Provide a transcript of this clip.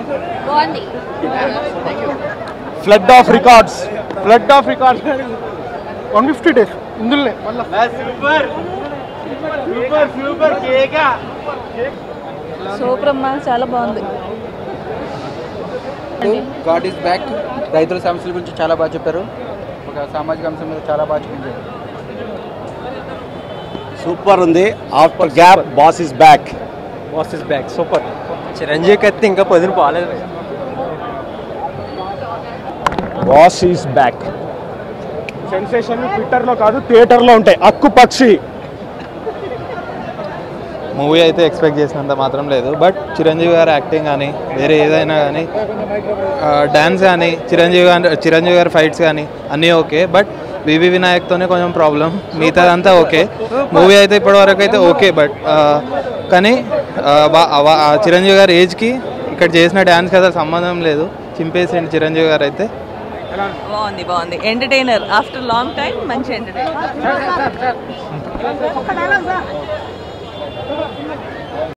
బాగుంది flood of records flood of records one fifty days ఇందులో super అమ్మా చాలా బాగుంది గాడ్ ఈస్ బ్యాక్ రైతుల సమస్యల గురించి చాలా బాగా చెప్పారు ఒక సామాజిక అంశం మీద చాలా బాగా చూపించారు సూపర్ ఉంది after gap boss is back boss is back super Chiranjeevi కత్తి ఇంకా పొదిన పోలేదు బాస్ ఈస్ బ్యాక్ సెన్సేషన్ ట్విట్టర్లో కాదు థియేటర్లో ఉంటాయి అక్కు పక్షి మూవీ అయితే ఎక్స్పెక్ట్ చేసినంత మాత్రం లేదు బట్ చిరంజీవి గారి యాక్టింగ్ కానీ వేరే ఏదైనా కానీ డ్యాన్స్ కానీ చిరంజీవి గారి చిరంజీవి గారి ఫైట్స్ కానీ అన్నీ ఓకే బట్ వివి వినాయక్తోనే కొంచెం ప్రాబ్లం మిగతాదంతా ఓకే మూవీ అయితే ఇప్పటివరకు అయితే ఓకే బట్ కానీ ఆ, వా- వా- ఆ చిరంజీవి గారి ఏజ్కి ఇక్కడ చేసిన డ్యాన్స్కి అసలు సంబంధం లేదు చింపేసిండు చిరంజీవి గారు అయితే బాగుంది బాగుంది ఎంటర్టైనర్ ఆఫ్టర్ లాంగ్ టైం మంచి ఎంటర్టైనర్